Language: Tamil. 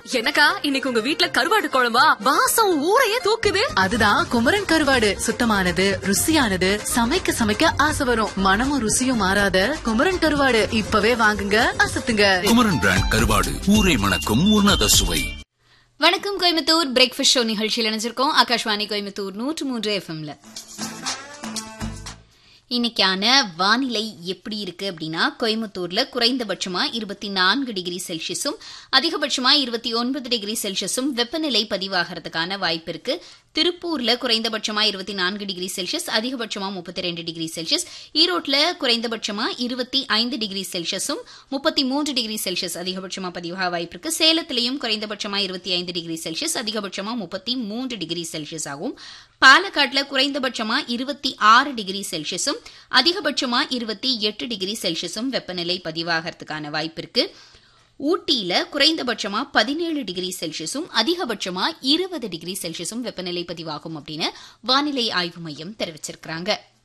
என்னக்கா இன்னைக்கு உங்க வீட்ல கருவாடு குழம்பா வாசம் ஊரையே தூக்குது அதுதான் குமரன் கருவாடு சுத்தமானது ருசியானது சமைக்க சமைக்க ஆசை வரும் மனமும் ருசியும் மாறாத குமரன் கருவாடு இப்பவே வாங்குங்க அசத்துங்க குமரன் பிராண்ட் கருவாடு ஊரை மணக்கும் உன்னத சுவை வணக்கம் கோயம்புத்தூர் பிரேக்ஃபாஸ்ட் ஷோ நிகழ்ச்சியில் இணைஞ்சிருக்கோம் ஆகாஷ்வாணி கோயம்புத்தூர் நூற்று மூன்று எஃப்எம்ல இன்னைக்கான வானிலை எப்படி இருக்கு அப்படின்னா கோயம்புத்தூர்ல குறைந்தபட்சமா இருபத்தி நான்கு டிகிரி செல்சியஸும் அதிகபட்சமா இருபத்தி ஒன்பது டிகிரி செல்சியஸும் வெப்பநிலை பதிவாகிறதுக்கான வாய்ப்பு இருக்கு திருப்பூர்ல குறைந்தபட்சமா இருபத்தி நான்கு டிகிரி செல்சியஸ் அதிகபட்சமா முப்பத்தி ரெண்டு டிகிரி செல்சியஸ் ஈரோட்ல குறைந்தபட்சமா இருபத்தி ஐந்து டிகிரி செல்சியஸும் முப்பத்தி மூன்று டிகிரி செல்சியஸ் அதிகபட்சமா பதிவாக வாய்ப்பு இருக்கு சேலத்திலையும் குறைந்தபட்சமா இருபத்தி ஐந்து டிகிரி செல்சியஸ் அதிகபட்சமா முப்பத்தி மூன்று டிகிரி செல்சியஸ் ஆகும் பாலக்காட்டுல குறைந்தபட்சமா இருபத்தி ஆறு டிகிரி செல்சியஸும் அதிகபட்சமா இருபத்தி எட்டு டிகிரி செல்சியஸும் வெப்பநிலை பதிவாகிறதுக்கான வாய்ப்பு இருக்கு ஊட்டியில குறைந்தபட்சமா பதினேழு டிகிரி செல்சியஸும் அதிகபட்சமா இருபது டிகிரி செல்சியஸும் வெப்பநிலை பதிவாகும் அப்படின்னு வானிலை ஆய்வு மையம் தெரிவிச்சிருக்கிறாங்க